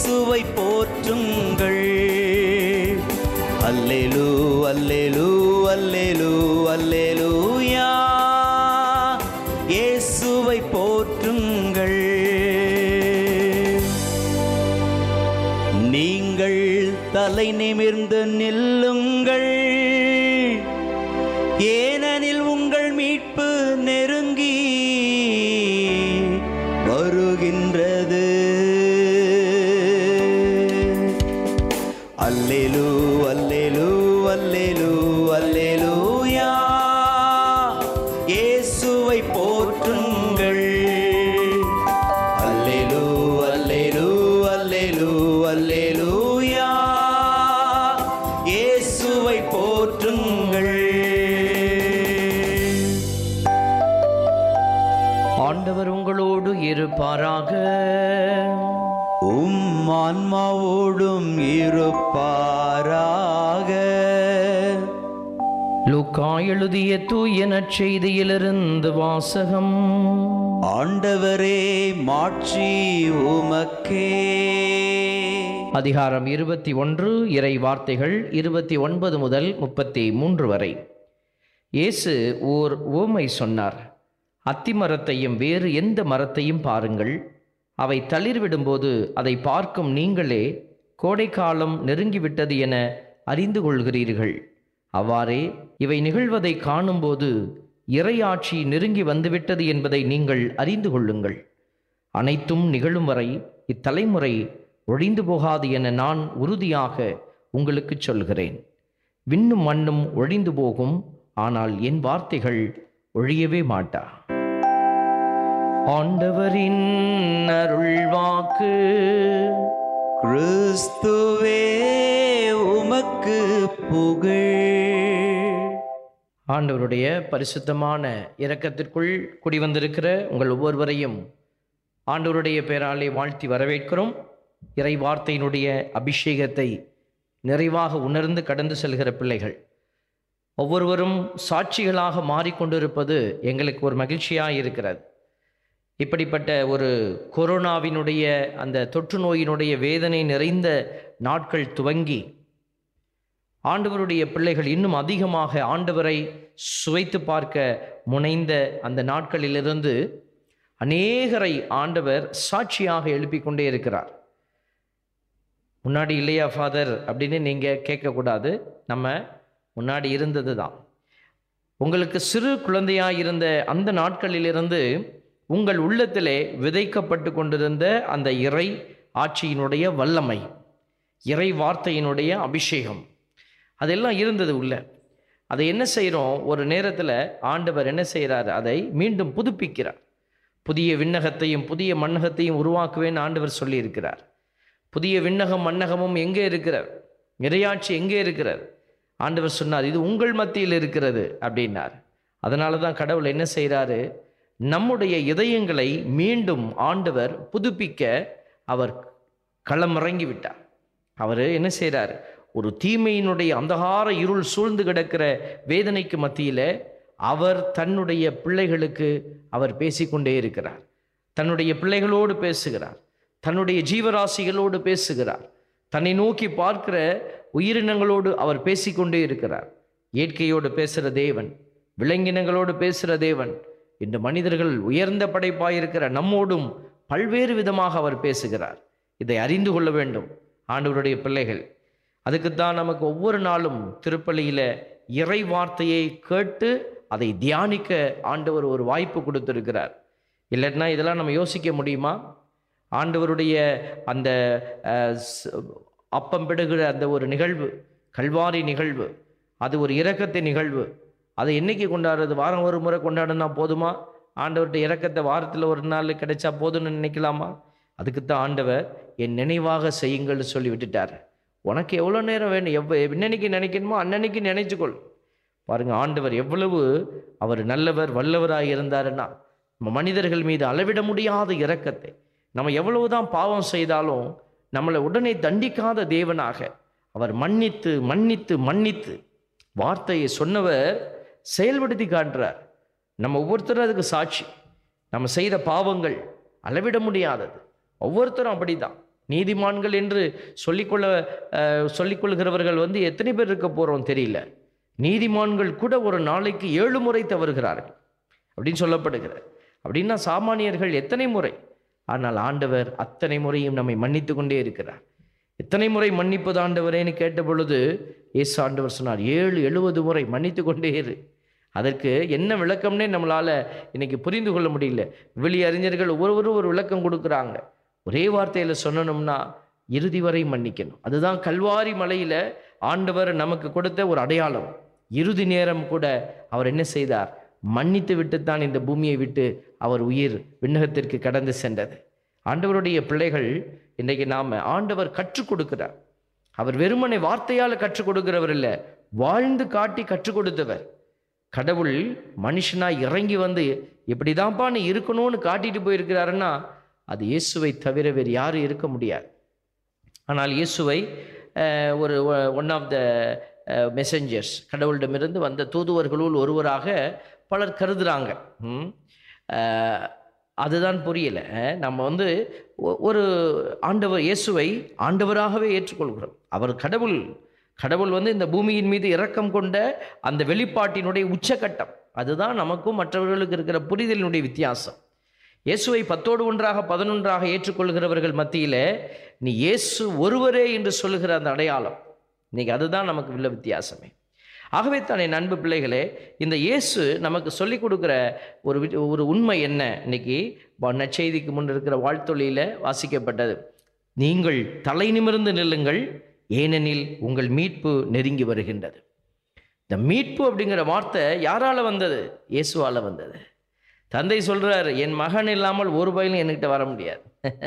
இயேசுவை போற்றுங்கள் அல்லேலூ அல்லேலூ அல்லேலூ அல்லேலூயா இயேசுவை போற்றுங்கள் நீங்கள் தலை நிமிர்ந்து நில்லுங்கள் ஏனெனில் உங்கள் மீட்பு நெருங்கி வருகின்றது அல்லேலூ அல்லேலூ அல்லேலூ அல்லேலூயா இயேசுவை போற்றுங்கள் அல்லேலூ அல்லேலூ அல்லேலூ அல்லேலூயா இயேசுவை போற்றுங்கள் ஆண்டவர் உங்களோடு இருப்பாராக உம் ஆன்மாவோடும் இருப்பாராக லூக்கா எழுதிய தூய நற்செய்தியிலிருந்து வாசகம் ஆண்டவரே மாட்சி உமக்கே அதிகாரம் இருபத்தி ஒன்று இறை வார்த்தைகள் இருபத்தி ஒன்பது முதல் முப்பத்தி மூன்று வரை இயேசு ஓர் ஓமை சொன்னார் அத்தி மரத்தையும் வேறு எந்த மரத்தையும் பாருங்கள் அவை தளிர்விடும்போது அதை பார்க்கும் நீங்களே கோடைக்காலம் நெருங்கிவிட்டது என அறிந்து கொள்கிறீர்கள் அவ்வாறே இவை நிகழ்வதை காணும்போது இறையாட்சி நெருங்கி வந்துவிட்டது என்பதை நீங்கள் அறிந்து கொள்ளுங்கள் அனைத்தும் நிகழும் வரை இத்தலைமுறை ஒழிந்து போகாது என நான் உறுதியாக உங்களுக்கு சொல்கிறேன் விண்ணும் மண்ணும் ஒழிந்து போகும் ஆனால் என் வார்த்தைகள் ஒழியவே மாட்டா ஆண்டவரின் அருள்வாக்கு கிறிஸ்துவே உமக்கு புகழ் ஆண்டவருடைய பரிசுத்தமான இரக்கத்திற்குள் குடிவந்திருக்கிற உங்கள் ஒவ்வொருவரையும் ஆண்டவருடைய பெயராலே வாழ்த்தி வரவேற்கிறோம் இறை வார்த்தையினுடைய அபிஷேகத்தை நிறைவாக உணர்ந்து கடந்து செல்கிற பிள்ளைகள் ஒவ்வொருவரும் சாட்சிகளாக மாறிக்கொண்டிருப்பது எங்களுக்கு ஒரு மகிழ்ச்சியாக இருக்கிறது இப்படிப்பட்ட ஒரு கொரோனாவினுடைய அந்த தொற்று நோயினுடைய வேதனை நிறைந்த நாட்கள் துவங்கி ஆண்டவருடைய பிள்ளைகள் இன்னும் அதிகமாக ஆண்டவரை சுவைத்து பார்க்க முனைந்த அந்த நாட்களிலிருந்து அநேகரை ஆண்டவர் சாட்சியாக எழுப்பிக் கொண்டே இருக்கிறார் முன்னாடி இல்லையா ஃபாதர் அப்படின்னு நீங்கள் கேட்கக்கூடாது நம்ம முன்னாடி இருந்தது தான் உங்களுக்கு சிறு குழந்தையாக இருந்த அந்த நாட்களிலிருந்து உங்கள் உள்ளத்திலே விதைக்கப்பட்டு கொண்டிருந்த அந்த இறை ஆட்சியினுடைய வல்லமை இறை வார்த்தையினுடைய அபிஷேகம் அதெல்லாம் இருந்தது உள்ள அதை என்ன செய்கிறோம் ஒரு நேரத்தில் ஆண்டவர் என்ன செய்கிறார் அதை மீண்டும் புதுப்பிக்கிறார் புதிய விண்ணகத்தையும் புதிய மண்ணகத்தையும் உருவாக்குவேன்னு ஆண்டவர் சொல்லியிருக்கிறார் புதிய விண்ணகம் மண்ணகமும் எங்கே இருக்கிறார் இறையாட்சி எங்கே இருக்கிறார் ஆண்டவர் சொன்னார் இது உங்கள் மத்தியில் இருக்கிறது அப்படின்னார் அதனால தான் கடவுள் என்ன செய்கிறாரு நம்முடைய இதயங்களை மீண்டும் ஆண்டவர் புதுப்பிக்க அவர் களமிறங்கி விட்டார் அவர் என்ன செய்கிறார் ஒரு தீமையினுடைய அந்தகார இருள் சூழ்ந்து கிடக்கிற வேதனைக்கு மத்தியில் அவர் தன்னுடைய பிள்ளைகளுக்கு அவர் பேசிக்கொண்டே இருக்கிறார் தன்னுடைய பிள்ளைகளோடு பேசுகிறார் தன்னுடைய ஜீவராசிகளோடு பேசுகிறார் தன்னை நோக்கி பார்க்கிற உயிரினங்களோடு அவர் பேசிக்கொண்டே இருக்கிறார் இயற்கையோடு பேசுகிற தேவன் விலங்கினங்களோடு பேசுகிற தேவன் இந்த மனிதர்கள் உயர்ந்த படைப்பாயிருக்கிற நம்மோடும் பல்வேறு விதமாக அவர் பேசுகிறார் இதை அறிந்து கொள்ள வேண்டும் ஆண்டவருடைய பிள்ளைகள் அதுக்குத்தான் நமக்கு ஒவ்வொரு நாளும் திருப்பலியில் இறை வார்த்தையை கேட்டு அதை தியானிக்க ஆண்டவர் ஒரு வாய்ப்பு கொடுத்திருக்கிறார் இல்லைன்னா இதெல்லாம் நம்ம யோசிக்க முடியுமா ஆண்டவருடைய அந்த அஹ், ஸ்- அப்பம் பிடுகிற அந்த ஒரு நிகழ்வு கல்வாரி நிகழ்வு அது ஒரு இரக்கத்தை நிகழ்வு அதை என்னைக்கு கொண்டாடுறது வாரம் ஒரு முறை கொண்டாடினா போதுமா ஆண்டவர்கிட்ட இரக்கத்தை வாரத்தில் ஒரு நாள் கிடைச்சா போதும்னு நினைக்கலாமா அதுக்குத்தான் ஆண்டவர் என் நினைவாக செய்யுங்கள்னு சொல்லி விட்டுட்டார் உனக்கு எவ்வளோ நேரம் வேணும் எவ்வ என்னன்னைக்கு நினைக்கணுமோ அன்னன்னைக்கு நினைச்சுக்கொள் பாருங்க ஆண்டவர் எவ்வளவு அவர் நல்லவர் வல்லவராக இருந்தாருன்னா நம்ம மனிதர்கள் மீது அளவிட முடியாத இரக்கத்தை நம்ம எவ்வளவுதான் பாவம் செய்தாலும் நம்மளை உடனே தண்டிக்காத தேவனாக அவர் மன்னித்து மன்னித்து மன்னித்து வார்த்தையை சொன்னவர் செயல்படுத்தி காட்டுறார் நம்ம ஒவ்வொருத்தரும் அதுக்கு சாட்சி நம்ம செய்த பாவங்கள் அளவிட முடியாதது ஒவ்வொருத்தரும் அப்படிதான் நீதிமான்கள் என்று சொல்லிக்கொள்ள அஹ், சொல்லிக்கொள்கிறவர்கள் வந்து எத்தனை பேர் இருக்க போகிறோம் தெரியல நீதிமான்கள் கூட ஒரு நாளைக்கு ஏழு முறை தவறுகிறார்கள் அப்படின்னு சொல்லப்படுகிறது அப்படின்னா சாமானியர்கள் எத்தனை முறை ஆனால் ஆண்டவர் அத்தனை முறையும் நம்மை மன்னித்து கொண்டே இருக்கிறார் எத்தனை முறை மன்னிப்பது ஆண்டவரேன்னு கேட்ட பொழுது இயேசு ஆண்டவர் சொன்னார் ஏழு எழுபது முறை மன்னித்து கொண்டே இரு அதற்கு என்ன விளக்கம்னே நம்மளால் இன்னைக்கு புரிந்து கொள்ள முடியல வெளி அறிஞர்கள் ஒவ்வொருவரும் ஒரு விளக்கம் கொடுக்குறாங்க ஒரே வார்த்தையில் சொல்லணும்னா இறுதி வரை மன்னிக்கணும் அதுதான் கல்வாரி மலையில் ஆண்டவர் நமக்கு கொடுத்த ஒரு அடையாளம் இறுதி நேரம் கூட அவர் என்ன செய்தார் மன்னித்து விட்டுத்தான் இந்த பூமியை விட்டு அவர் உயிர் விண்ணகத்திற்கு கடந்து சென்றது ஆண்டவருடைய பிள்ளைகள் இன்றைக்கு நாம் ஆண்டவர் கற்றுக் கொடுக்கிறார் அவர் வெறுமனை வார்த்தையால் கற்றுக் கொடுக்கிறவர் இல்லை வாழ்ந்து காட்டி கற்றுக் கொடுத்தவர் கடவுள் மனுஷனாய் இறங்கி வந்து இப்படிதான்ப்பா நீ இருக்கணும்னு காட்டிட்டு போயிருக்கிறாருன்னா அது இயேசுவை தவிர வேறு யாரும் இருக்க முடியாது ஆனால் இயேசுவை அஹ், ஒரு ஒன் ஆஃப் த மெசஞ்சர்ஸ் கடவுளிடமிருந்து வந்த தூதுவர்களுள் ஒருவராக பலர் கருதுறாங்க ம். அஹ், அதுதான் புரியல அஹ், நம்ம வந்து ஒ- ஒரு ஆண்டவர் இயேசுவை ஆண்டவராகவே ஏற்றுக்கொள்கிறோம் அவர் கடவுள் கடவுள் வந்து இந்த பூமியின் மீது இரக்கம் கொண்ட அந்த வெளிப்பாட்டினுடைய உச்சக்கட்டம் அதுதான் நமக்கும் மற்றவர்களுக்கு இருக்கிற புரிதலினுடைய வித்தியாசம் இயேசுவை பத்தோடு ஒன்றாக பதினொன்றாக ஏற்றுக்கொள்கிறவர்கள் மத்தியிலே நீ இயேசு ஒருவரே என்று சொல்லுகிற அந்த அடையாளம் இன்னைக்கு அதுதான் நமக்கு உள்ள வித்தியாசமே ஆகவே தான் என் அன்பு பிள்ளைகளே இந்த இயேசு நமக்கு சொல்லிக் கொடுக்குற ஒரு வி- ஒரு உண்மை என்ன இன்னைக்கு வ- நற்செய்திக்கு முன் இருக்கிற வாழ்த்தொழியில் வாசிக்கப்பட்டது நீங்கள் தலை நிமிர்ந்து நில்லுங்கள் ஏனெனில் உங்கள் மீட்பு நெருங்கி வருகின்றது இந்த மீட்பு அப்படிங்கிற வார்த்தை யாரால வந்தது இயேசுவால வந்தது தந்தை சொல்றார் என் மகன் இல்லாமல் ஒரு பயிலும் என்கிட்ட வர முடியாது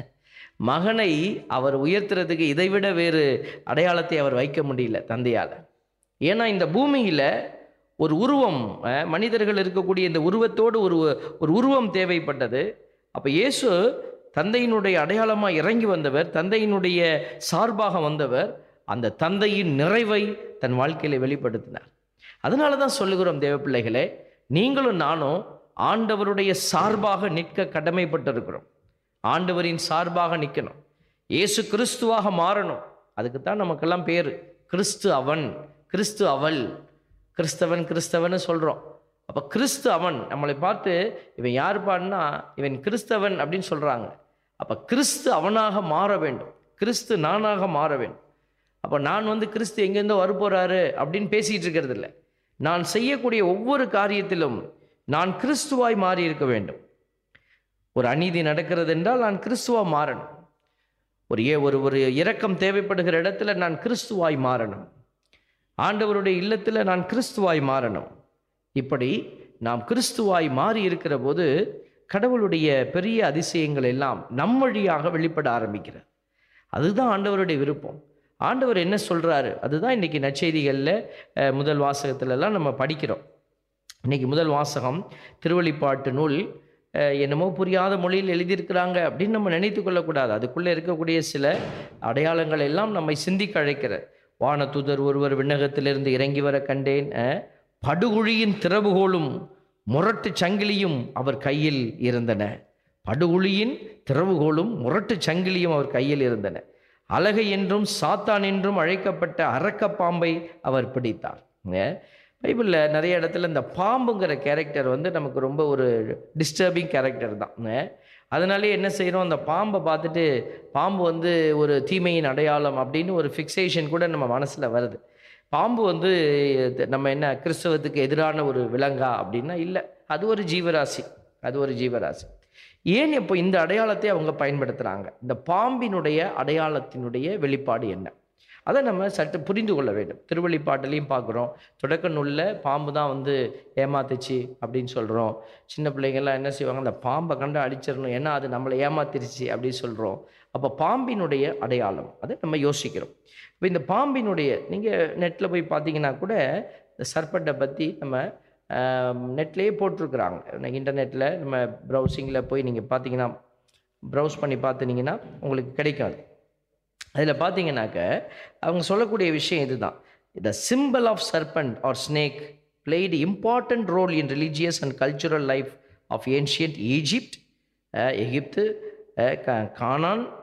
மகனை அவர் உயர்த்துறதுக்கு இதைவிட வேறு அடையாளத்தை அவர் வைக்க முடியல தந்தையால் ஏன்னா இந்த பூமியில் ஒரு உருவம் அஹ், மனிதர்கள் இருக்கக்கூடிய இந்த உருவத்தோடு ஒரு ஒரு உருவம் தேவைப்பட்டது அப்போ இயேசு தந்தையினுடைய அடையாளமாக இறங்கி வந்தவர் தந்தையினுடைய சார்பாக வந்தவர் அந்த தந்தையின் நிறைவை தன் வாழ்க்கையில வெளிப்படுத்தினார் அதனால தான் சொல்லுகிறோம் தேவ பிள்ளைகளே நீங்களும் நானும் ஆண்டவருடைய சார்பாக நிற்க கடமைப்பட்டிருக்கிறோம் ஆண்டவரின் சார்பாக நிற்கணும் இயேசு கிறிஸ்துவாக மாறணும் அதுக்கு தான் நமக்கெல்லாம் பேர் கிறிஸ்து அவன் கிறிஸ்து அவள் கிறிஸ்தவன் கிறிஸ்தவன்னு சொல்கிறோம் அப்போ கிறிஸ்து அவன் நம்மளை பார்த்து இவன் யாருப்பான்னா இவன் கிறிஸ்தவன் அப்படின்னு சொல்கிறாங்க அப்போ கிறிஸ்து அவனாக மாற வேண்டும் கிறிஸ்து நானாக மாற வேண்டும் அப்போ நான் வந்து கிறிஸ்து எங்கேருந்தோ வரப்போகிறாரு அப்படின்னு பேசிகிட்டு இருக்கிறது இல்லை நான் செய்யக்கூடிய ஒவ்வொரு காரியத்திலும் நான் கிறிஸ்துவாய் மாறி இருக்க வேண்டும் ஒரு அநீதி நடக்கிறது என்றால் நான் கிறிஸ்துவாக மாறணும் ஒரு ஏ ஒரு ஒரு இரக்கம் தேவைப்படுகிற இடத்துல நான் கிறிஸ்துவாய் மாறணும் ஆண்டவருடைய இல்லத்தில் நான் கிறிஸ்துவாய் மாறணும் இப்படி நாம் கிறிஸ்துவாய் மாறி இருக்கிற போது கடவுளுடைய பெரிய அதிசயங்கள் எல்லாம் நம் வழியாக வெளிப்பட ஆரம்பிக்கிறது அதுதான் ஆண்டவருடைய விருப்பம் ஆண்டவர் என்ன சொல்றாரு அதுதான் இன்னைக்கு நற்செய்திகளில் அஹ், முதல் வாசகத்துல எல்லாம் நம்ம படிக்கிறோம் இன்னைக்கு முதல் வாசகம் திருவழிப்பாட்டு நூல் அஹ், என்னமோ புரியாத மொழியில் எழுதியிருக்கிறாங்க அப்படின்னு நம்ம நினைத்து கொள்ளக்கூடாது அதுக்குள்ளே இருக்கக்கூடிய சில அடையாளங்கள் எல்லாம் நம்மை சிந்திக்க அழைக்கிறது வானதூதர் ஒருவர் விண்ணகத்திலிருந்து இறங்கி வர கண்டேன் அஹ், படுகுழியின் திறவுகோலும் முரட்டு சங்கிலியும் அவர் கையில் இருந்தன படுகுழியின் திறவுகோலும் முரட்டு சங்கிலியும் அவர் கையில் இருந்தன அழகை என்றும் சாத்தான் என்றும் அழைக்கப்பட்ட அரக்க பாம்பை அவர் பிடித்தார் அஹ், பைபிளில் நிறைய இடத்துல இந்த பாம்புங்கிற கேரக்டர் வந்து நமக்கு ரொம்ப ஒரு டிஸ்டர்பிங் கேரக்டர் தான் அஹ், அதனாலே என்ன செய்கிறோம் அந்த பாம்பை பார்த்துட்டு பாம்பு வந்து ஒரு தீமையின் அடையாளம் அப்படின்னு ஒரு ஃபிக்சேஷன் கூட நம்ம மனசில் வருது பாம்பு வந்து இது நம்ம என்ன கிறிஸ்தவத்துக்கு எதிரான ஒரு விலங்கா அப்படின்னா இல்லை அது ஒரு ஜீவராசி அது ஒரு ஜீவராசி ஏன் இப்போ இந்த அடையாளத்தை அவங்க பயன்படுத்துகிறாங்க இந்த பாம்பினுடைய அடையாளத்தினுடைய வெளிப்பாடு என்ன அதை நம்ம சற்று புரிந்து கொள்ள வேண்டும் திருவள்ளிப்பாட்டிலையும் பார்க்குறோம் தொடக்க நூலில் பாம்பு தான் வந்து ஏமாத்துச்சு அப்படின்னு சொல்கிறோம் சின்ன பிள்ளைங்கள்லாம் என்ன செய்வாங்க அந்த பாம்பை கண்டு அடிச்சிடணும் ஏன்னா அது நம்மளை ஏமாத்திருச்சு அப்படின்னு சொல்கிறோம் அப்போ பாம்பினுடைய அடையாளம் அதை நம்ம யோசிக்கிறோம் இப்போ இந்த பாம்பினுடைய நீங்கள் நெட்டில் போய் பார்த்தீங்கன்னா கூட இந்த சர்பட்டை பற்றி நம்ம நெட்லேயே போட்டிருக்கிறாங்க இன்டர்நெட்டில் நம்ம ப்ரௌசிங்கில் போய் நீங்கள் பார்த்தீங்கன்னா ப்ரௌஸ் பண்ணி பார்த்துனீங்கன்னா உங்களுக்கு கிடைக்காது அதில் பார்த்தீங்கன்னாக்க அவங்க சொல்லக்கூடிய விஷயம் இதுதான் the symbol of serpent or snake played important role in religious and cultural life of ancient Egypt எகிப்து அஹ், கா- கானான்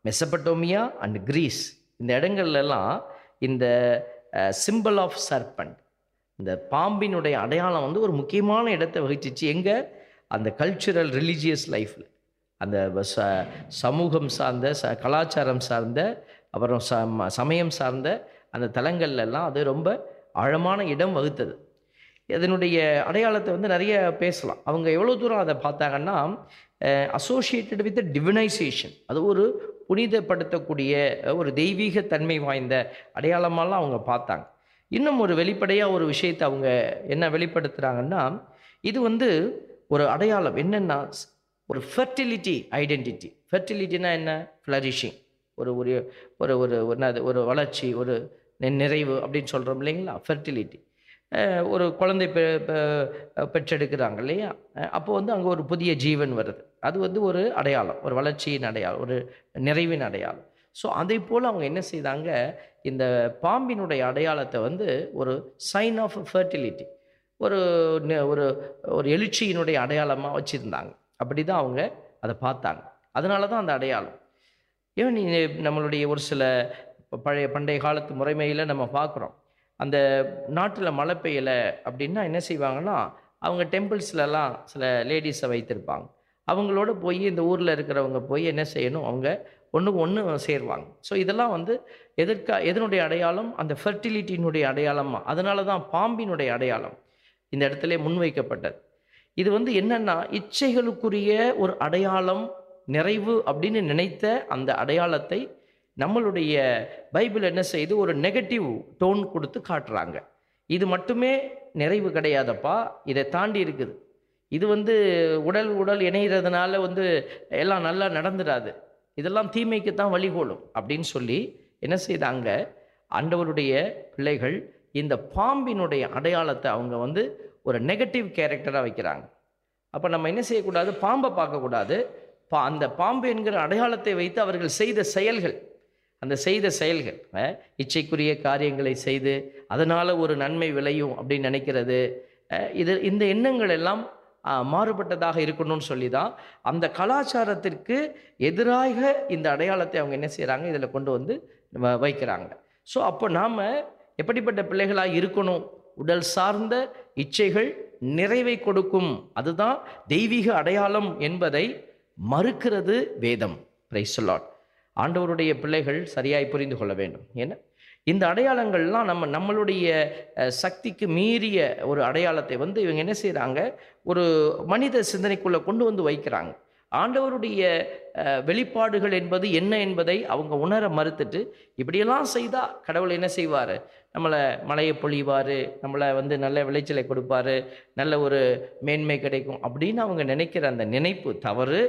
மெசபட்டோமியா அண்ட் கிரீஸ் இந்த இடங்கள்லாம் இந்த சிம்பிள் ஆஃப் சர்பண்ட் இந்த பாம்பினுடைய அடையாளம் வந்து ஒரு முக்கியமான இடத்தை வகிச்சிச்சு எங்கே அந்த கல்ச்சுரல் ரிலீஜியஸ் லைஃப்பில் அந்த ச சமூகம் சார்ந்த ச கலாச்சாரம் சார்ந்த அப்புறம் ச ம- சமயம் சார்ந்த அந்த தலங்கள்ல எல்லாம் அது ரொம்ப ஆழமான இடம் வகுத்தது இதனுடைய அடையாளத்தை வந்து நிறைய பேசலாம் அவங்க எவ்வளோ தூரம் அதை பார்த்தாங்கன்னா அசோசியேட்டட் வித் டிவினைசேஷன் அது ஒரு புனிதப்படுத்தக்கூடிய ஒரு தெய்வீக தன்மை வாய்ந்த அடையாளமாலாம் அவங்க பார்த்தாங்க இன்னும் ஒரு வெளிப்படையாக ஒரு விஷயத்தை அவங்க என்ன வெளிப்படுத்துகிறாங்கன்னா இது வந்து ஒரு அடையாளம் என்னென்னா ஒரு ஃபெர்டிலிட்டி ஐடென்டிட்டி ஃபெர்டிலிட்டினா என்ன ஃப்ளரிஷிங் ஒரு ஒரு ஒரு ஒரு ஒரு என்னது ஒரு வளர்ச்சி ஒரு நி- நிறைவு அப்படின்னு சொல்கிறோம் இல்லைங்களா ஃபெர்டிலிட்டி ஒரு குழந்தை பெ பெ- பெற்றெடுக்கிறாங்க இல்லையா அப்போ வந்து அங்கே ஒரு புதிய ஜீவன் வருது அது வந்து ஒரு அடையாளம் ஒரு வளர்ச்சியின் அடையாளம் ஒரு நிறைவின் அடையாளம் ஸோ அதே போல் அவங்க என்ன செய்தாங்க இந்த பாம்பினுடைய அடையாளத்தை வந்து ஒரு சைன் ஆஃப் ஃபெர்டிலிட்டி ஒரு நெ- ஒரு ஒரு எழுச்சியினுடைய அடையாளமாக வச்சுருந்தாங்க அப்படி தான் அவங்க அதை பார்த்தாங்க அதனால தான் அந்த அடையாளம் ஏன் நீ நம்மளுடைய ஒரு சில ப- பழைய பண்டைய காலத்து முறைமையில் நம்ம பார்க்குறோம் அந்த நாட்டில் மழை பெய்யலை அப்படின்னா என்ன செய்வாங்கன்னா அவங்க டெம்பிள்ஸ்லலாம் சில லேடிஸை வைத்திருப்பாங்க அவங்களோட போய் இந்த ஊரில் இருக்கிறவங்க போய் என்ன செய்யணும் அவங்க ஒன்றுக்கு ஒன்று சேருவாங்க ஸோ இதெல்லாம் வந்து எதற்கா எதனுடைய அடையாளம் அந்த ஃபெர்டிலிட்டியினுடைய அடையாளமா அதனால தான் பாம்பினுடைய அடையாளம் இந்த இடத்துல முன்வைக்கப்பட்டது இது வந்து என்னன்னா இச்சைகளுக்குரிய ஒரு அடையாளம் நிறைவு அப்படின்னு நினைத்த அந்த அடையாளத்தை நம்மளுடைய பைபிள் என்ன செய்யுது ஒரு நெகட்டிவ் டோன் கொடுத்து காட்டுறாங்க இது மட்டுமே நிறைவு கிடையாதப்பா இதை தாண்டி இருக்குது இது வந்து உடல் உடல் இணைகிறதுனால வந்து எல்லாம் நல்லா நடந்துடாது இதெல்லாம் தீமைக்கு தான் வழிகோலும் அப்படின்னு சொல்லி என்ன செய்தாங்க ஆண்டவருடைய பிள்ளைகள் இந்த பாம்பினுடைய அடையாளத்தை அவங்க வந்து ஒரு நெகட்டிவ் கேரக்டராக வைக்கிறாங்க அப்போ நம்ம என்ன செய்யக்கூடாது பாம்பை பார்க்கக்கூடாது பா அந்த பாம்பு என்கிற அடையாளத்தை வைத்து அவர்கள் செய்த செயல்கள் அந்த செய்த செயல்கள் அஹ், இச்சைக்குரிய காரியங்களை செய்து அதனால் ஒரு நன்மை விளையும் அப்படின்னு நினைக்கிறது அஹ், இது இந்த எண்ணங்கள் எல்லாம் ஆஹ், மாறுபட்டதாக இருக்கணும்னு சொல்லி தான் அந்த கலாச்சாரத்திற்கு எதிராக இந்த அடையாளத்தை அவங்க என்ன செய்கிறாங்க இதில் கொண்டு வந்து வ- வைக்கிறாங்க ஸோ அப்போ நாம் எப்படிப்பட்ட பிள்ளைகளாக இருக்கணும் உடல் சார்ந்த இச்சைகள் நிறைவை கொடுக்கும் அதுதான் தெய்வீக அடையாளம் என்பதை மறுக்கிறது வேதம் பிரைசலாட் ஆண்டவருடைய பிள்ளைகள் சரியாய் புரிந்து கொள்ள வேண்டும் ஏன்னா இந்த அடையாளங்கள்லாம் நம்ம நம்மளுடைய அஹ், சக்திக்கு மீறிய ஒரு அடையாளத்தை வந்து இவங்க என்ன செய்கிறாங்க ஒரு மனித சிந்தனைக்குள்ளே கொண்டு வந்து வைக்கிறாங்க ஆண்டவருடைய அஹ், வெளிப்பாடுகள் என்பது என்ன என்பதை அவங்க உணர மறுத்துட்டு இப்படியெல்லாம் செய்தால் கடவுள் என்ன செய்வார் நம்மளை மழையை பொழிவார் நம்மளை வந்து நல்ல விளைச்சலை கொடுப்பாரு நல்ல ஒரு மேன்மை கிடைக்கும் அப்படின்னு அவங்க நினைக்கிற அந்த நினைப்பு தவறு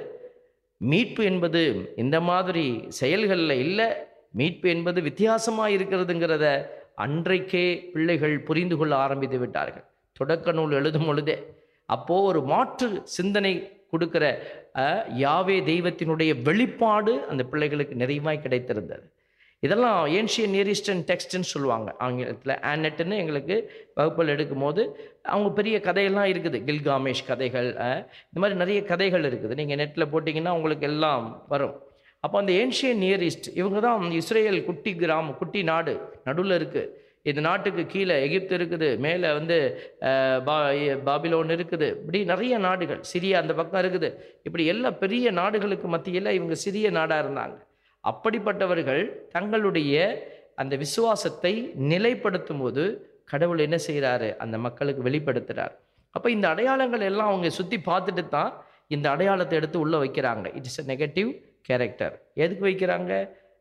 மீட்பு என்பது இந்த மாதிரி செயல்களில் இல்லை மீட்பு என்பது வித்தியாசமாக இருக்கிறதுங்கிறத அன்றைக்கே பிள்ளைகள் புரிந்து கொள்ள ஆரம்பித்து விட்டார்கள் தொடக்க நூல் எழுதும் பொழுதே அப்போது ஒரு மாற்று சிந்தனை கொடுக்கிற அஹ், யாவே தெய்வத்தினுடைய வெளிப்பாடு அந்த பிள்ளைகளுக்கு நிறைவாய் கிடைத்திருந்தது இதெல்லாம் ஏன்ஷியன் நியரிஸ்டன் டெக்ஸ்ட்னு சொல்லுவாங்க ஆங்கிலத்தில் ஆனெட்டுன்னு எங்களுக்கு வகுப்பில் எடுக்கும்போது அவங்க பெரிய கதையெல்லாம் இருக்குது கில்காமேஷ் கதைகள் அஹ், இந்த மாதிரி நிறைய கதைகள் இருக்குது நீங்கள் நெட்டில் போட்டிங்கன்னா உங்களுக்கு எல்லாம் வரும் அப்போ அந்த ஏன்ஷியன் நியரிஸ்ட் இவங்க தான் இஸ்ரேல் குட்டி கிராமம் குட்டி நாடு நடுவில் இருக்குது இந்த நாட்டுக்கு கீழே எகிப்து இருக்குது மேலே வந்து அஹ், பா பாபிலோன் இருக்குது இப்படி நிறைய நாடுகள் சிரியா அந்த பக்கம் இருக்குது இப்படி எல்லா பெரிய நாடுகளுக்கு மத்தியில் இவங்க சிறிய நாடாக இருந்தாங்க அப்படிப்பட்டவர்கள் தங்களுடைய அந்த விசுவாசத்தை நிலைப்படுத்தும் போது கடவுள் என்ன செய்கிறாரு அந்த மக்களுக்கு வெளிப்படுத்துகிறார் அப்போ இந்த அடையாளங்கள் எல்லாம் அவங்க சுற்றி பார்த்துட்டு தான் இந்த அடையாளத்தை எடுத்து உள்ளே வைக்கிறாங்க இட்ஸ் a நெகட்டிவ் கேரக்டர் எதுக்கு வைக்கிறாங்க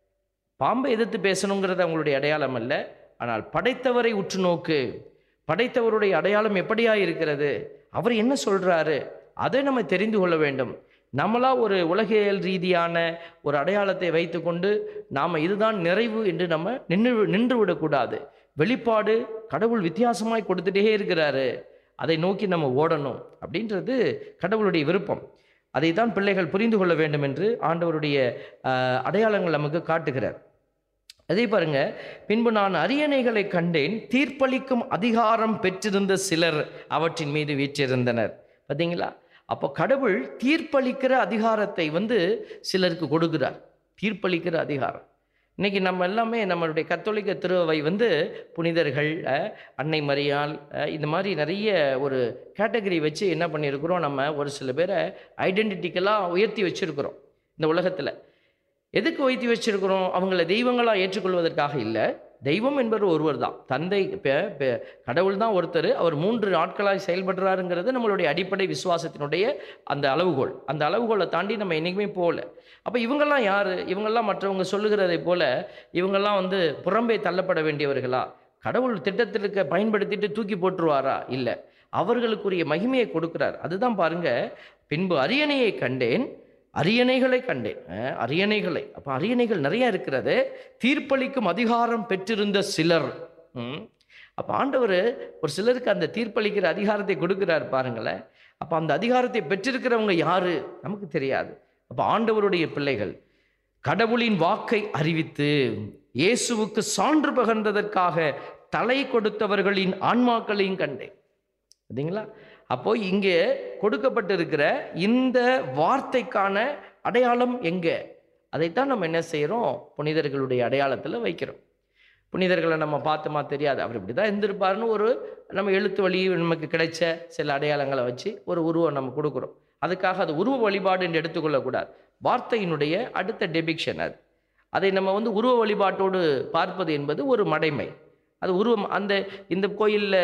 பாம்பை எதிர்த்து பேசணுங்கிறது அவங்களுடைய அடையாளம் அல்ல ஆனால் படைத்தவரை உற்று நோக்கு படைத்தவருடைய அடையாளம் எப்படியா இருக்கிறது அவர் என்ன சொல்றாரு அதை நம்ம தெரிந்து கொள்ள வேண்டும் நம்மளா ஒரு உலகியல் ரீதியான ஒரு அடையாளத்தை வைத்துக்கொண்டு நாம் இதுதான் நிறைவு என்று நம்ம நின்று நின்று விடக்கூடாது வெளிப்பாடு கடவுள் வித்தியாசமாய் கொடுத்துட்டே இருக்கிறாரு அதை நோக்கி நம்ம ஓடணும் அப்படின்றது கடவுளுடைய விருப்பம் அதை தான் பிள்ளைகள் புரிந்து கொள்ள வேண்டும் என்று ஆண்டவருடைய ஆஹ், அடையாளங்கள் நமக்கு காட்டுகிறார் அதே பாருங்க பின்பு நான் அரியணைகளை கண்டேன் தீர்ப்பளிக்கும் அதிகாரம் பெற்றிருந்த சிலர் அவற்றின் மீது வீற்றிருந்தனர் பார்த்தீங்களா அப்போ கடவுள் தீர்ப்பளிக்கிற அதிகாரத்தை வந்து சிலருக்கு கொடுக்கிறார் தீர்ப்பளிக்கிற அதிகாரம் இன்னைக்கு நம்ம எல்லாமே நம்மளுடைய கத்தோலிக்க திருவை வந்து புனிதர்கள் அஹ், அன்னை மரியாள் அஹ், இந்த மாதிரி நிறைய ஒரு கேட்டகரி வச்சு என்ன பண்ணியிருக்கிறோம் நம்ம ஒரு சில பேரை ஐடென்டிட்டிக்கெல்லாம் உயர்த்தி வச்சிருக்கிறோம் இந்த உலகத்தில் எதுக்கு உயர்த்தி வச்சிருக்கிறோம் அவங்கள தெய்வங்களாக ஏற்றுக்கொள்வதற்காக இல்லை தெய்வம் என்பவர் ஒருவர் தான் தந்தை பெ- பெ- கடவுள் தான் ஒருத்தர் அவர் மூன்று நாட்களாய் செயல்படுறாருங்கிறது நம்மளுடைய அடிப்படை விசுவாசத்தினுடைய அந்த அளவுகோல் அந்த அளவுகோலை தாண்டி நம்ம என்றைக்குமே போகல அப்போ இவங்கெல்லாம் யார் இவங்கெல்லாம் மற்றவங்க சொல்லுகிறதை போல இவங்கெல்லாம் வந்து புறம்பே தள்ளப்பட வேண்டியவர்களா கடவுள் திட்டத்தில் இருக்க பயன்படுத்திட்டு தூக்கி போட்டுருவாரா இல்லை அவர்களுக்குரிய மகிமையை கொடுக்கிறார் அதுதான் பாருங்க பின்பு அரியணையை கண்டேன் அரியணைகளை கண்டேன் அஹ், அரியணைகளை அப்போ அரியணைகள் நிறைய இருக்கிறது தீர்ப்பளிக்கும் அதிகாரம் பெற்றிருந்த சிலர் ம். அப்போ ஆண்டவர் ஒரு சிலருக்கு அந்த தீர்ப்பளிக்கிற அதிகாரத்தை கொடுக்கிறார் பாருங்களேன் அப்போ அந்த அதிகாரத்தை பெற்றிருக்கிறவங்க யாரு நமக்கு தெரியாது அப்போ ஆண்டவருடைய பிள்ளைகள் கடவுளின் வாக்கை அறிவித்து இயேசுவுக்கு சான்று பகர்ந்ததற்காக தலை கொடுத்தவர்களின் ஆன்மாக்களையும் கண்டேன் பார்த்தீங்களா அப்போ இங்கே கொடுக்கப்பட்டிருக்கிற இந்த வார்த்தைக்கான அடையாளம் எங்கே அதைத்தான் நம்ம என்ன செய்கிறோம் புனிதர்களுடைய அடையாளத்தில் வைக்கிறோம் புனிதர்களை நம்ம பார்த்தோமா தெரியாது அவர் இப்படி தான் இருந்திருப்பாருன்னு ஒரு நம்ம எழுத்து வழி நமக்கு கிடைச்ச சில அடையாளங்களை வச்சு ஒரு உருவம் நம்ம கொடுக்குறோம் அதுக்காக அது உருவ வழிபாடு என்று எடுத்துக்கொள்ளக்கூடாது வார்த்தையினுடைய அடுத்த டெபிக்ஷன் அது அதை நம்ம வந்து உருவ வழிபாட்டோடு பார்ப்பது என்பது ஒரு மடைமை அது உருவம் அந்த இந்த கோயிலில்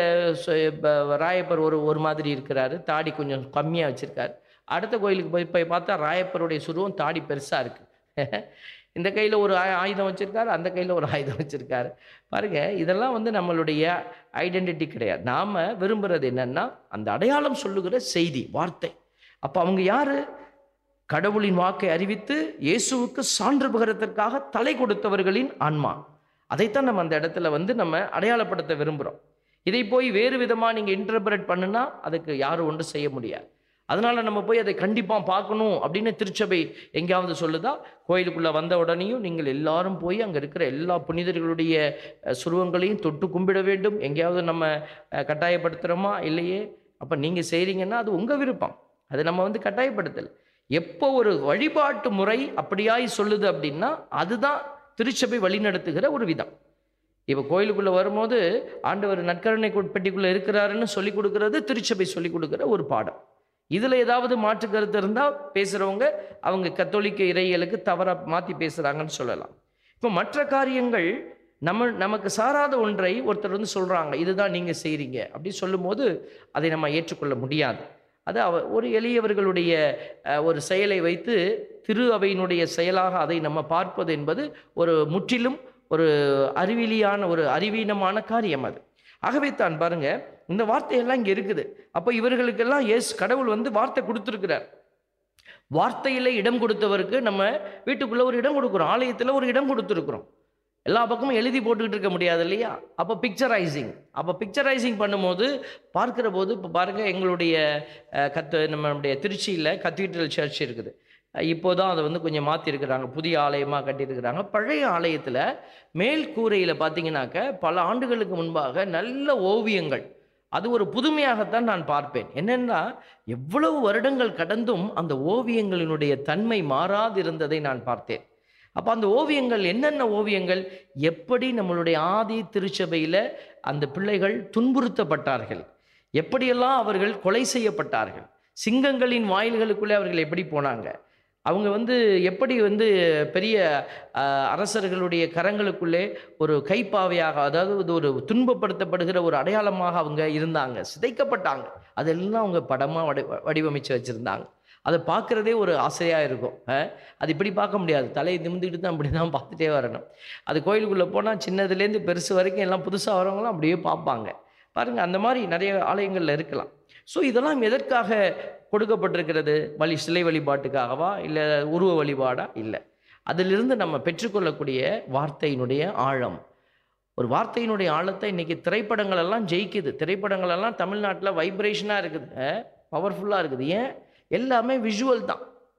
ராயப்பர் ஒரு ஒரு மாதிரி இருக்கிறாரு தாடி கொஞ்சம் கம்மியாக வச்சுருக்காரு அடுத்த கோயிலுக்கு போய் போய் பார்த்தா ராயப்பருடைய சுருவம் தாடி பெருசாக இருக்குது இந்த கையில் ஒரு ஆயு- ஆயுதம் வச்சுருக்காரு அந்த கையில் ஒரு ஆயுதம் வச்சுருக்காரு பாருங்க இதெல்லாம் வந்து நம்மளுடைய ஐடென்டிட்டி கிடையாது நாம் விரும்புகிறது என்னன்னா அந்த அடையாளம் சொல்லுகிற செய்தி வார்த்தை அப்போ அவங்க யாரு கடவுளின் வாக்கை அறிவித்து இயேசுவுக்கு சான்று பகரத்திற்காக தலை கொடுத்தவர்களின் ஆன்மா அதைத்தான் நம்ம அந்த இடத்துல வந்து நம்ம அடையாளப்படுத்த விரும்புகிறோம் இதை போய் வேறு விதமாக நீங்கள் இன்டர்பிரட் பண்ணுனா அதுக்கு யாரும் ஒன்றும் செய்ய முடியாது அதனால நம்ம போய் அதை கண்டிப்பாக பார்க்கணும் அப்படின்னு திருச்சபை எங்கேயாவது சொல்லுதா கோயிலுக்குள்ளே வந்த உடனேயும் நீங்கள் எல்லாரும் போய் அங்கே இருக்கிற எல்லா புனிதர்களுடைய அஹ், சுருவங்களையும் தொட்டு கும்பிட வேண்டும் எங்கேயாவது நம்ம அஹ், கட்டாயப்படுத்துகிறோமா இல்லையே அப்போ நீங்கள் செய்கிறீங்கன்னா அது உங்கள் விருப்பம் அது நம்ம வந்து கட்டாயப்படுத்தல் எப்போ ஒரு வழிபாட்டு முறை அப்படியாய் சொல்லுது அப்படின்னா அதுதான் திருச்சபை வழிநடத்துகிற ஒரு விதம் இப்போ கோயிலுக்குள்ளே வரும்போது ஆண்டவர் நற்கருணை கு- பெட்டிக்குள்ளே இருக்கிறாருன்னு சொல்லி கொடுக்கறது திருச்சபை சொல்லி கொடுக்குற ஒரு பாடம் இதில் ஏதாவது மாற்று கருத்து இருந்தால் பேசுகிறவங்க அவங்க கத்தோலிக்க இறையியலுக்கு தவறாக மாற்றி பேசுகிறாங்கன்னு சொல்லலாம் இப்போ மற்ற காரியங்கள் நம்ம நமக்கு சாராத ஒன்றை ஒருத்தர் வந்து சொல்கிறாங்க இதுதான் நீங்கள் செய்கிறீங்க அப்படி சொல்லும்போது அதை நம்ம ஏற்றுக்கொள்ள முடியாது அது அவ ஒரு எளியவர்களுடைய அஹ், ஒரு செயலை வைத்து திரு அவையினுடைய செயலாக அதை நம்ம பார்ப்பது என்பது ஒரு முற்றிலும் ஒரு அறிவிலியான ஒரு அறிவீனமான காரியம் அது ஆகவே தான் பாருங்க இந்த வார்த்தையெல்லாம் இங்கே இருக்குது அப்போ இவர்களுக்கெல்லாம் எஸ் கடவுள் வந்து வார்த்தை கொடுத்துருக்கிறார் வார்த்தையில இடம் கொடுத்தவருக்கு நம்ம வீட்டுக்குள்ள ஒரு இடம் கொடுக்குறோம் ஆலயத்தில் ஒரு இடம் கொடுத்துருக்குறோம் எல்லா பக்கமும் எழுதி போட்டுக்கிட்டு இருக்க முடியாது இல்லையா அப்போ பிக்சரைசிங் அப்போ பிக்சரைசிங் பண்ணும்போது பார்க்கிற போது இப்போ பாருங்கள் எங்களுடைய அஹ், கத்து நம்மளுடைய திருச்சியில் கத்தீட்ரல் சர்ச் இருக்குது இப்போ தான் அதை வந்து கொஞ்சம் மாற்றிருக்கிறாங்க புதிய ஆலயமாக கட்டியிருக்கிறாங்க பழைய ஆலயத்தில் மேல் கூரையில் பார்த்தீங்கன்னாக்க பல ஆண்டுகளுக்கு முன்பாக நல்ல ஓவியங்கள் அது ஒரு புதுமையாகத்தான் நான் பார்ப்பேன் என்னென்னா எவ்வளவு வருடங்கள் கடந்தும் அந்த ஓவியங்களினுடைய தன்மை மாறாதிருந்ததை நான் பார்த்தேன் அப்போ அந்த ஓவியங்கள் என்னென்ன ஓவியங்கள் எப்படி நம்மளுடைய ஆதி திருச்சபையில் அந்த பிள்ளைகள் துன்புறுத்தப்பட்டார்கள் எப்படியெல்லாம் அவர்கள் கொலை செய்யப்பட்டார்கள் சிங்கங்களின் வாயில்களுக்குள்ளே அவர்கள் எப்படி போனாங்க அவங்க வந்து எப்படி வந்து பெரிய அஹ், அரசர்களுடைய கரங்களுக்குள்ளே ஒரு கைப்பாவையாக அதாவது இது ஒரு துன்பப்படுத்தப்படுகிற ஒரு அடையாளமாக அவங்க இருந்தாங்க சிதைக்கப்பட்டாங்க அதெல்லாம் அவங்க படமாக வடி வடிவமைச்சு வச்சுருந்தாங்க அதை பார்க்குறதே ஒரு ஆசையாக இருக்கும் அஹ், அது இப்படி பார்க்க முடியாது தலையை நிமிந்துக்கிட்டு தான் அப்படி தான் பார்த்துட்டே வரணும் அது கோயிலுக்குள்ளே போனால் சின்னதுலேருந்து பெருசு வரைக்கும் எல்லாம் புதுசாக வரவங்களாம் அப்படியே பார்ப்பாங்க பாருங்கள் அந்த மாதிரி நிறைய ஆலயங்களில் இருக்கலாம் ஸோ இதெல்லாம் எதற்காக கொடுக்கப்பட்டிருக்கிறது வழி சிலை வழிபாட்டுக்காகவா இல்லை உருவ வழிபாடா இல்லை அதிலிருந்து நம்ம பெற்றுக்கொள்ளக்கூடிய வார்த்தையினுடைய ஆழம் ஒரு வார்த்தையினுடைய ஆழத்தை இன்னைக்கு திரைப்படங்கள் எல்லாம் ஜெயிக்குது திரைப்படங்கள் எல்லாம் தமிழ்நாட்டில் வைப்ரேஷனாக இருக்குது பவர்ஃபுல்லாக இருக்குது ஏன் எல்லாமே விஷுவல் தான்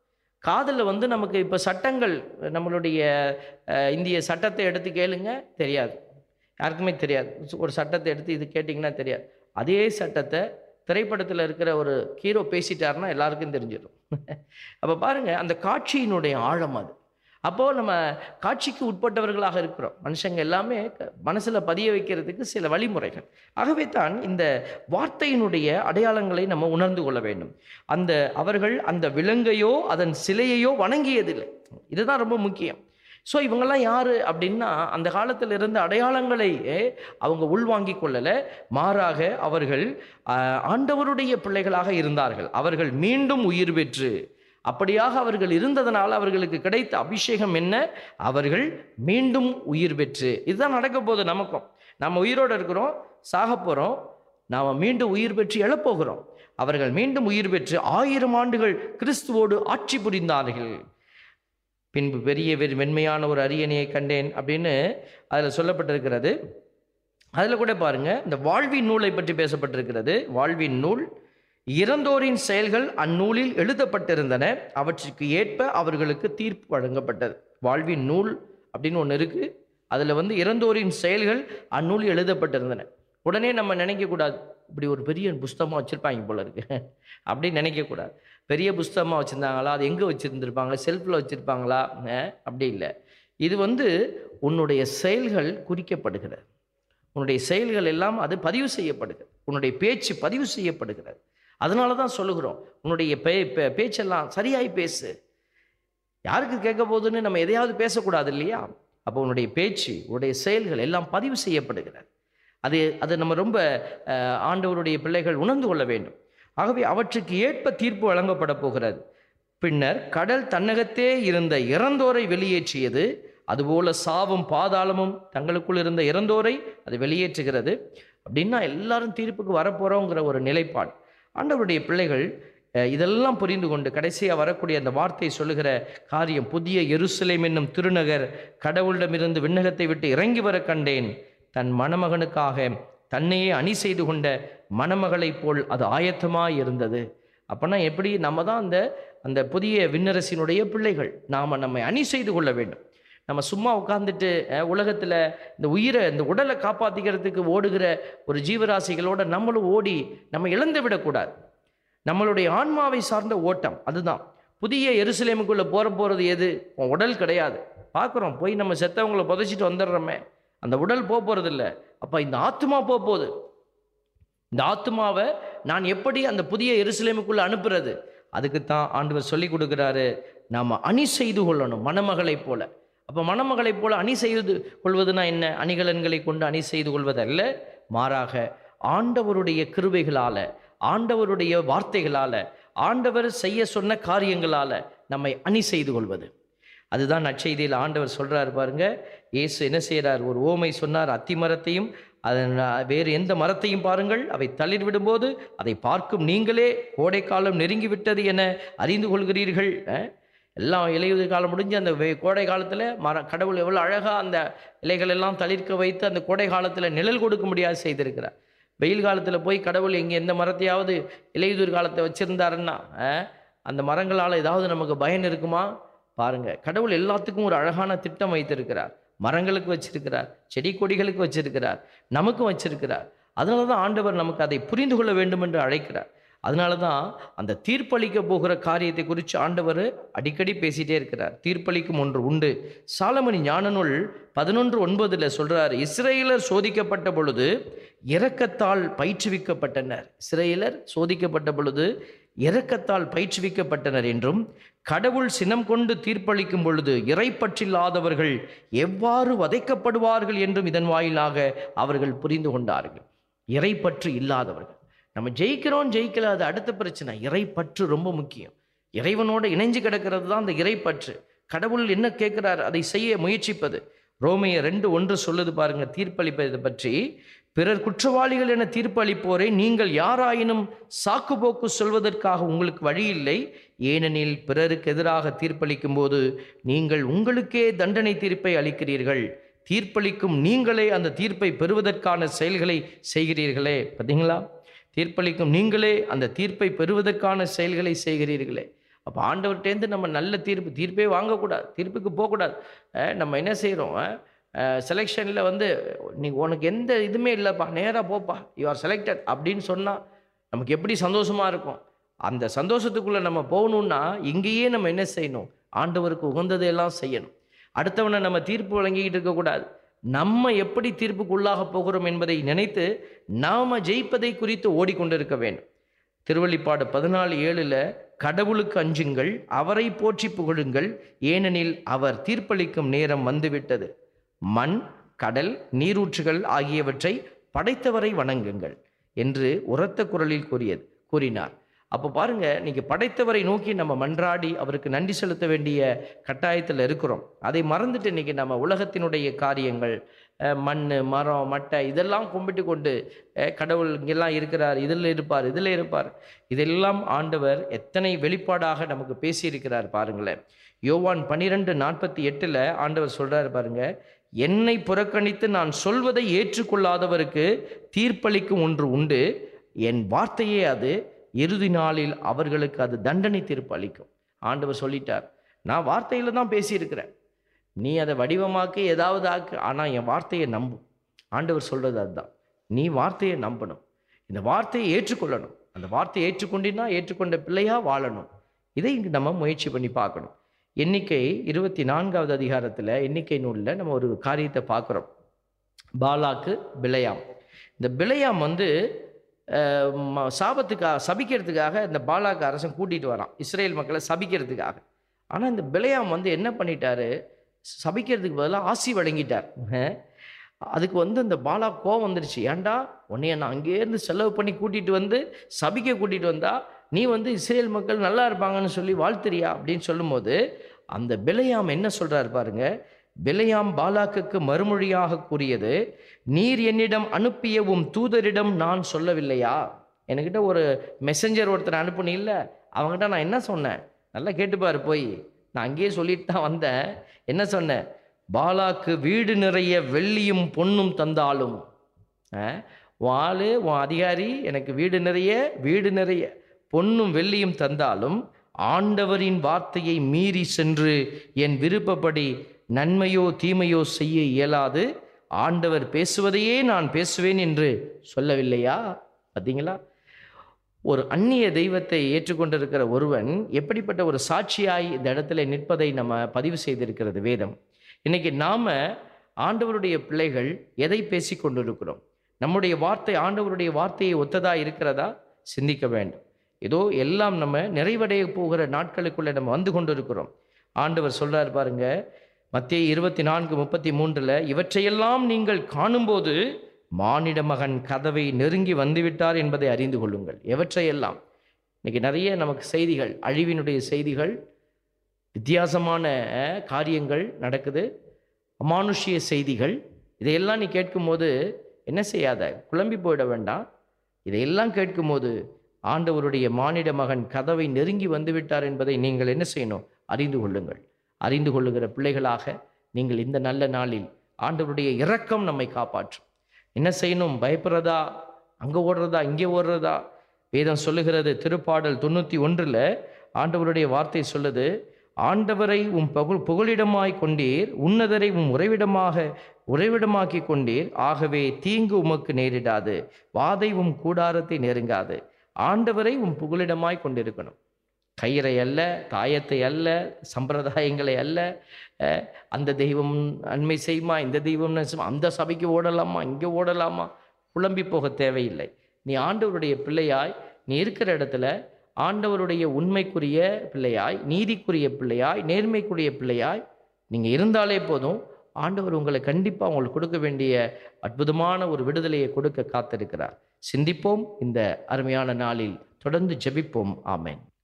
காதில் வந்து நமக்கு இப்போ சட்டங்கள் நம்மளுடைய அஹ், இந்திய சட்டத்தை எடுத்து கேளுங்க தெரியாது யாருக்குமே தெரியாது ஒரு சட்டத்தை எடுத்து இது கேட்டிங்கன்னா தெரியாது அதே சட்டத்தை திரைப்படத்தில் இருக்கிற ஒரு ஹீரோ பேசிட்டாருன்னா எல்லாருக்கும் தெரிஞ்சிடும் அப்போ பாருங்கள் அந்த காட்சியினுடைய ஆழம் அது அப்போது நம்ம காட்சிக்கு உட்பட்டவர்களாக இருக்கிறோம் மனுஷங்க எல்லாமே மனசில் பதிய வைக்கிறதுக்கு சில வழிமுறைகள் ஆகவே தான் இந்த வார்த்தையினுடைய அடையாளங்களை நம்ம உணர்ந்து கொள்ள வேண்டும் அந்த அவர்கள் அந்த விலங்கையோ அதன் சிலையையோ வணங்கியதில்லை இதுதான் ரொம்ப முக்கியம் ஸோ இவங்கெல்லாம் யார் அப்படின்னா அந்த காலத்தில் இருந்த அடையாளங்களை அஹ், அவங்க உள்வாங்கி கொள்ளலை மாறாக அவர்கள் ஆஹ், ஆண்டவருடைய பிள்ளைகளாக இருந்தார்கள் அவர்கள் மீண்டும் உயிர் பெற்று அப்படியாக அவர்கள் இருந்ததனால் அவர்களுக்கு கிடைத்த அபிஷேகம் என்ன அவர்கள் மீண்டும் உயிர் பெற்று இதுதான் நடக்க போகுது நமக்கும் நம்ம உயிரோடு இருக்கிறோம் சாக போகிறோம் நாம் மீண்டும் உயிர் பெற்று எழப்போகிறோம் அவர்கள் மீண்டும் உயிர் பெற்று ஆயிரம் ஆண்டுகள் கிறிஸ்துவோடு ஆட்சி புரிந்தார்கள் பின்பு பெரிய வெ- வெண்மையான ஒரு அரியணையை கண்டேன் அப்படின்னு அதில் சொல்லப்பட்டிருக்கிறது அதில் கூட பாருங்க இந்த வாழ்வின் நூலை பற்றி பேசப்பட்டிருக்கிறது வாழ்வின் நூல் இறந்தோரின் செயல்கள் அந்நூலில் எழுதப்பட்டிருந்தன அவற்றுக்கு ஏற்ப அவர்களுக்கு தீர்ப்பு வழங்கப்பட்டது வாழ்வின் நூல் அப்படின்னு ஒன்று இருக்குது அதில் வந்து இறந்தோரின் செயல்கள் அந்நூலில் எழுதப்பட்டிருந்தன உடனே நம்ம நினைக்கக்கூடாது இப்படி ஒரு பெரிய புஸ்தகமாக வச்சுருப்பாங்க போல இருக்கு அப்படின்னு நினைக்கக்கூடாது பெரிய புஸ்தகமாக வச்சுருந்தாங்களா அது எங்கே வச்சுருந்துருப்பாங்க செல்ஃபில் வச்சுருப்பாங்களா அப்படி இல்லை இது வந்து உன்னுடைய செயல்கள் குறிக்கப்படுகிறது உன்னுடைய செயல்கள் எல்லாம் அது பதிவு செய்யப்படுகிறது உன்னுடைய பேச்சு பதிவு செய்யப்படுகிறது அதனால தான் சொல்லுகிறோம் உன்னுடைய பே பே- பேச்செல்லாம் சரியாய் பேசு யாருக்கு கேட்க போகுதுன்னு நம்ம எதையாவது பேசக்கூடாது இல்லையா அப்போ உன்னுடைய பேச்சு உன்னுடைய செயல்கள் எல்லாம் பதிவு செய்யப்படுகிறது அது அது நம்ம ரொம்ப அஹ், ஆண்டவருடைய பிள்ளைகள் உணர்ந்து கொள்ள வேண்டும் ஆகவே அவற்றுக்கு ஏற்ப தீர்ப்பு வழங்கப்பட போகிறது பின்னர் கடல் தன்னகத்தே இருந்த இறந்தோரை வெளியேற்றியது அதுபோல சாவும் பாதாளமும் தங்களுக்குள் இருந்த இறந்தோரை அது வெளியேற்றுகிறது அப்படின்னா எல்லாரும் தீர்ப்புக்கு வரப்போகிறோங்கிற ஒரு நிலைப்பாடு ஆண்டவருடைய பிள்ளைகள் அஹ், இதெல்லாம் புரிந்து கொண்டு கடைசியாக வரக்கூடிய அந்த வார்த்தை சொல்லுகிற காரியம் புதிய எருசலேம் என்னும் திருநகர் கடவுளிடமிருந்து விண்ணகத்தை விட்டு இறங்கி வர கண்டேன் தன் மணமகனுக்காக தன்னையே அணி செய்து கொண்ட மணமகளைப் போல் அது ஆயத்தமாய் இருந்தது அப்போனா எப்படி நம்ம தான் அந்த அந்த புதிய விண்ணரசினுடைய பிள்ளைகள் நாம் நம்மை அணி செய்து கொள்ள வேண்டும் நம்ம சும்மா உட்காந்துட்டு உலகத்தில் இந்த உயிரை இந்த உடலை காப்பாற்றிக்கிறதுக்கு ஓடுகிற ஒரு ஜீவராசிகளோட நம்மளும் ஓடி நம்ம இழந்து விடக்கூடாது நம்மளுடைய ஆன்மாவை சார்ந்த ஓட்டம் அதுதான் புதிய எருசலேமுக்குள்ளே போற போகிறது எது உன் உடல் கிடையாது பார்க்குறோம் போய் நம்ம செத்தவங்களை புதைச்சிட்டு வந்துடுறோமே அந்த உடல் போக போகிறதில்ல அப்போ இந்த ஆத்மா போக போகுது இந்த ஆத்மாவை நான் எப்படி அந்த புதிய எருசலேமுக்குள்ளே அனுப்புறது அதுக்கு தான் ஆண்டவர் சொல்லி கொடுக்குறாரு நாம் அணி செய்து கொள்ளணும் மணமகளைப் போல அப்போ மணமகளைப் போல அணி செய்து கொள்வதுனா என்ன அணிகலன்களை கொண்டு அணி செய்து கொள்வதல்ல மாறாக ஆண்டவருடைய கிருபைகளால் ஆண்டவருடைய வார்த்தைகளால் ஆண்டவர் செய்ய சொன்ன காரியங்களால் நம்மை அணி செய்து கொள்வது அதுதான் நற்செய்தியில் ஆண்டவர் சொல்றாரு பாருங்க இயேசு என்ன செய்கிறார் ஒரு ஓமை சொன்னார் அத்தி மரத்தையும் அதன் வேறு எந்த மரத்தையும் பாருங்கள் அவை தளிர் விடும்போது அதை பார்க்கும் நீங்களே கோடைக்காலம் நெருங்கி விட்டது என அறிந்து கொள்கிறீர்கள் அஹ்? எல்லாம் இலையுதிர் காலம் முடிஞ்சு அந்த வெ- கோடை காலத்தில் மர கடவுள் எவ்வளோ அழகாக அந்த இலைகள் எல்லாம் தளிர்க்க வைத்து அந்த கோடை காலத்தில் நிழல் கொடுக்க முடியாது செய்திருக்கிறார் வெயில் காலத்தில் போய் கடவுள் எங்கே எந்த மரத்தையாவது இலையுதிர் காலத்தை வச்சுருந்தாருன்னா அந்த மரங்களால் ஏதாவது நமக்கு பயன் இருக்குமா பாருங்க கடவுள் எல்லாத்துக்கும் ஒரு அழகான திட்டம் வைத்திருக்கிறார் மரங்களுக்கு வச்சிருக்கிறார் செடி கொடிகளுக்கு வச்சிருக்கிறார் நமக்கும் வச்சிருக்கிறார் அதனால தான் ஆண்டவர் நமக்கு அதை புரிந்து கொள்ள வேண்டும் என்று அழைக்கிறார் அதனால தான் அந்த தீர்ப்பளிக்க போகிற காரியத்தை குறித்து ஆண்டவர் அடிக்கடி பேசிட்டே இருக்கிறார் தீர்ப்பளிக்கும் ஒன்று உண்டு சாலமணி ஞானநூல் பதினொன்று ஒன்பதில் சொல்றார் இஸ்ரேலர் சோதிக்கப்பட்ட பொழுது இரக்கத்தால் பயிற்றுவிக்கப்பட்டனர் இஸ்ரேலர் சோதிக்கப்பட்ட பொழுது இரக்கத்தால் பயிற்றுவிக்கப்பட்டனர் என்றும் கடவுள் சினம் கொண்டு தீர்ப்பளிக்கும் பொழுது இறைப்பற்றில்லாதவர்கள் எவ்வாறு வதைக்கப்படுவார்கள் என்றும் இதன் வாயிலாக அவர்கள் புரிந்து கொண்டார்கள் இறைப்பற்று இல்லாதவர்கள் நம்ம ஜெயிக்கிறோம் ஜெயிக்கல அது அடுத்த பிரச்சனை இறைப்பற்று ரொம்ப முக்கியம் இறைவனோட இணைஞ்சு கிடக்கிறது தான் அந்த இறைப்பற்று கடவுள் என்ன கேட்கிறார் அதை செய்ய முயற்சிப்பது ரோமைய ரெண்டு ஒன்று சொல்லுது பாருங்க தீர்ப்பளிப்பதை பற்றி பிறர் குற்றவாளிகள் என தீர்ப்பளிப்போரை நீங்கள் யாராயினும் சாக்குப்போக்கு சொல்வதற்காக உங்களுக்கு வழி இல்லை ஏனெனில் பிறருக்கு எதிராக தீர்ப்பளிக்கும் போது நீங்கள் உங்களுக்கே தண்டனை தீர்ப்பை அளிக்கிறீர்கள் தீர்ப்பளிக்கும் நீங்களே அந்த தீர்ப்பை பெறுவதற்கான செயல்களை செய்கிறீர்களே பார்த்தீங்களா தீர்ப்பளிக்கும் நீங்களே அந்த தீர்ப்பை பெறுவதற்கான செயல்களை செய்கிறீர்களே அப்போ ஆண்டவர்கிட்டேருந்து நம்ம நல்ல தீர்ப்பு தீர்ப்பே வாங்கக்கூடாது தீர்ப்புக்கு போகக்கூடாது அஹ் நம்ம என்ன செய்கிறோம் செலெக்ஷனில் வந்து நீ உனக்கு எந்த இதுவுமே இல்லைப்பா நேராக போப்பா யூ ஆர் செலக்டட் அப்படின்னு சொன்னால் நமக்கு எப்படி சந்தோஷமாக இருக்கும் அந்த சந்தோஷத்துக்குள்ளே நம்ம போகணுன்னா இங்கேயே நம்ம என்ன செய்யணும் ஆண்டவருக்கு உகந்ததையெல்லாம் செய்யணும் அடுத்தவனை நம்ம தீர்ப்பு வழங்கிக்கிட்டு இருக்கக்கூடாது நம்ம எப்படி தீர்ப்புக்குள்ளாக போகிறோம் என்பதை நினைத்து நாம ஜெயிப்பதை குறித்து ஓடிக்கொண்டிருக்க வேண்டும் திருவள்ளிப்பாடு பதினாலு ஏழில் கடவுளுக்கு அஞ்சுங்கள் அவரை போற்றி புகழுங்கள் ஏனெனில் அவர் தீர்ப்பளிக்கும் நேரம் வந்துவிட்டது மண் கடல் நீரூற்றுகள் ஆகியவற்றை படைத்தவரை வணங்குங்கள் என்று உரத்த குரலில் கூறியது கூறினார் அப்போ பாருங்க நீங்க படைத்தவரை நோக்கி நம்ம மன்றாடி அவருக்கு நன்றி செலுத்த வேண்டிய கட்டாயத்தில் இருக்கிறோம் அதை மறந்துட்டு இன்னைக்கு நம்ம உலகத்தினுடைய காரியங்கள் அஹ், மண் மரம் மட்டை இதெல்லாம் கும்பிட்டு கொண்டு அஹ், கடவுள் இங்கெல்லாம் இருக்கிறார் இதில் இருப்பார் இதில் இருப்பார் இதெல்லாம் ஆண்டவர் எத்தனை வெளிப்பாடாக நமக்கு பேசியிருக்கிறார் பாருங்களேன் யோவான் பன்னிரெண்டு நாற்பத்தி எட்டில் ஆண்டவர் சொல்றாரு பாருங்க என்னை புறக்கணித்து நான் சொல்வதை ஏற்றுக்கொள்ளாதவருக்கு தீர்ப்பளிக்கும் ஒன்று உண்டு என் வார்த்தையே அது இறுதி நாளில் அவர்களுக்கு அது தண்டனை தீர்ப்பு அளிக்கும் ஆண்டவர் சொல்லிட்டார் நான் வார்த்தையில தான் பேசியிருக்கிறேன் நீ அதை வடிவமாக்கி ஏதாவது ஆக்கு ஆனால் என் வார்த்தையை நம்பு ஆண்டவர் சொல்றது அதுதான் நீ வார்த்தையை நம்பணும் இந்த வார்த்தையை ஏற்றுக்கொள்ளணும் அந்த வார்த்தையை ஏற்றுக்கொண்டினா ஏற்றுக்கொண்ட பிள்ளையா வாழணும் இதை இங்கு நம்ம முயற்சி பண்ணி பார்க்கணும் எண்ணிக்கை இருபத்தி நான்காவது அதிகாரத்தில் எண்ணிக்கை நூலில் நம்ம ஒரு காரியத்தை பார்க்குறோம் பாலாக்கு பிளையாம் இந்த பிளையாம் வந்து அஹ், ம- சாபத்துக்காக சபிக்கிறதுக்காக இந்த பாலாக்கு அரசன் கூட்டிகிட்டு வரான் இஸ்ரேல் மக்களை சபிக்கிறதுக்காக ஆனால் இந்த பிளையாம் வந்து என்ன பண்ணிட்டாரு சபிக்கிறதுக்கு பதிலாக ஆசி வழங்கிட்டார் அஹ். அதுக்கு வந்து இந்த பாலா கோவம் வந்துருச்சு ஏன்டா உன்னைய நான் அங்கேருந்து செலவு பண்ணி கூட்டிகிட்டு வந்து சபிக்க கூட்டிகிட்டு வந்தா நீ வந்து இஸ்ரேல் மக்கள் நல்லா இருப்பாங்கன்னு சொல்லி வாழ்த்துறியா அப்படின்னு சொல்லும்போது அந்த பிளையாம் என்ன சொல்றாரு பாருங்க பிளையாம் பாலாக்குக்கு மறுமொழியாக கூறியது நீர் என்னிடம் அனுப்பிய உம் தூதரிடம் நான் சொல்லவில்லையா என்கிட்ட ஒரு மெசஞ்சர் ஒருத்தர் அனுப்புனீல்ல அவங்ககிட்ட நான் என்ன சொன்னேன் நல்லா கேட்டுப்பாரு போய் நான் அங்கேயே சொல்லிட்டு தான் வந்தேன் என்ன சொன்னேன் பாலாக்கு வீடு நிறைய வெள்ளியும் பொன்னும் தந்தாலும் அஹ், உன் ஆளு உன் அதிகாரி எனக்கு வீடு நிறைய வீடு நிறைய பொன்னும் வெள்ளியும் தந்தாலும் ஆண்டவரின் வார்த்தையை மீறி சென்று என் விருப்பப்படி நன்மையோ தீமையோ செய்ய இயலாது ஆண்டவர் பேசுவதையே நான் பேசுவேன் என்று சொல்லவில்லையா பார்த்தீங்களா ஒரு அந்நிய தெய்வத்தை ஏற்றுக்கொண்டிருக்கிற ஒருவன் எப்படிப்பட்ட ஒரு சாட்சியாய் இந்த இடத்துல நிற்பதை நம்ம பதிவு செய்திருக்கிறது வேதம் இன்னைக்கு நாம ஆண்டவருடைய பிள்ளைகள் எதை பேசிக் கொண்டிருக்கிறோம் நம்முடைய வார்த்தை ஆண்டவருடைய வார்த்தையை ஒத்ததா இருக்கிறதா சிந்திக்க வேண்டும் ஏதோ எல்லாம் நம்ம நிறைவடைய போகிற நாட்களுக்குள்ள நம்ம வந்து கொண்டிருக்கிறோம் ஆண்டவர் சொல்றார் பாருங்க மத்திய இருபத்தி நான்கு முப்பத்தி மூன்றுல இவற்றையெல்லாம் நீங்கள் காணும்போது மானிட மகன் கதவை நெருங்கி வந்துவிட்டார் என்பதை அறிந்து கொள்ளுங்கள் எவற்றையெல்லாம் இன்னைக்கு நிறைய நமக்கு செய்திகள் அழிவினுடைய செய்திகள் வித்தியாசமான அஹ், காரியங்கள் நடக்குது அமானுஷ்ய செய்திகள் இதையெல்லாம் நீ கேட்கும்போது என்ன செய்யாத குழம்பி போயிட வேண்டாம் இதையெல்லாம் கேட்கும்போது ஆண்டவருடைய மானிட மகன் கதவை நெருங்கி வந்துவிட்டார் என்பதை நீங்கள் என்ன செய்யணும் அறிந்து கொள்ளுங்கள் அறிந்து கொள்ளுகிற பிள்ளைகளாக நீங்கள் இந்த நல்ல நாளில் ஆண்டவருடைய இரக்கம் நம்மை காப்பாற்றும் என்ன செய்யணும் பயப்படுறதா அங்கே ஓடுறதா இங்கே ஓடுறதா வேதம் சொல்லுகிறது திருப்பாடல் தொண்ணூற்றி ஒன்றில் ஆண்டவருடைய வார்த்தை சொல்லுது ஆண்டவரை உம் புகழ் புகழிடமாய் கொண்டீர் உன்னதரை உம் உறைவிடமாக உறைவிடமாக்கி கொண்டீர் ஆகவே தீங்கு உமக்கு நேரிடாது வாதை உம் கூடாரத்தை நெருங்காது ஆண்டவரை உம் புகழிடமாய் கொண்டிருக்கணும் கயிறை அல்ல தாயத்தை அல்ல சம்பிரதாயங்களை அல்ல அஹ், அந்த தெய்வம் நன்மை செய்யுமா இந்த தெய்வம் நன்மை செய்யுமா, அந்த சபைக்கு ஓடலாமா இங்கே ஓடலாமா குழம்பி போக தேவையில்லை நீ ஆண்டவருடைய பிள்ளையாய் நீ இருக்கிற இடத்துல ஆண்டவருடைய உண்மைக்குரிய பிள்ளையாய் நீதிக்குரிய பிள்ளையாய் நேர்மைக்குரிய பிள்ளையாய் நீங்கள் இருந்தாலே போதும் ஆண்டவர் உங்களை கண்டிப்பாக உங்களுக்கு கொடுக்க வேண்டிய அற்புதமான ஒரு விடுதலையை கொடுக்க காத்திருக்கிறார் சிந்திப்போம் இந்த அருமையான நாளில் தொடர்ந்து ஜெபிப்போம் ஆமென்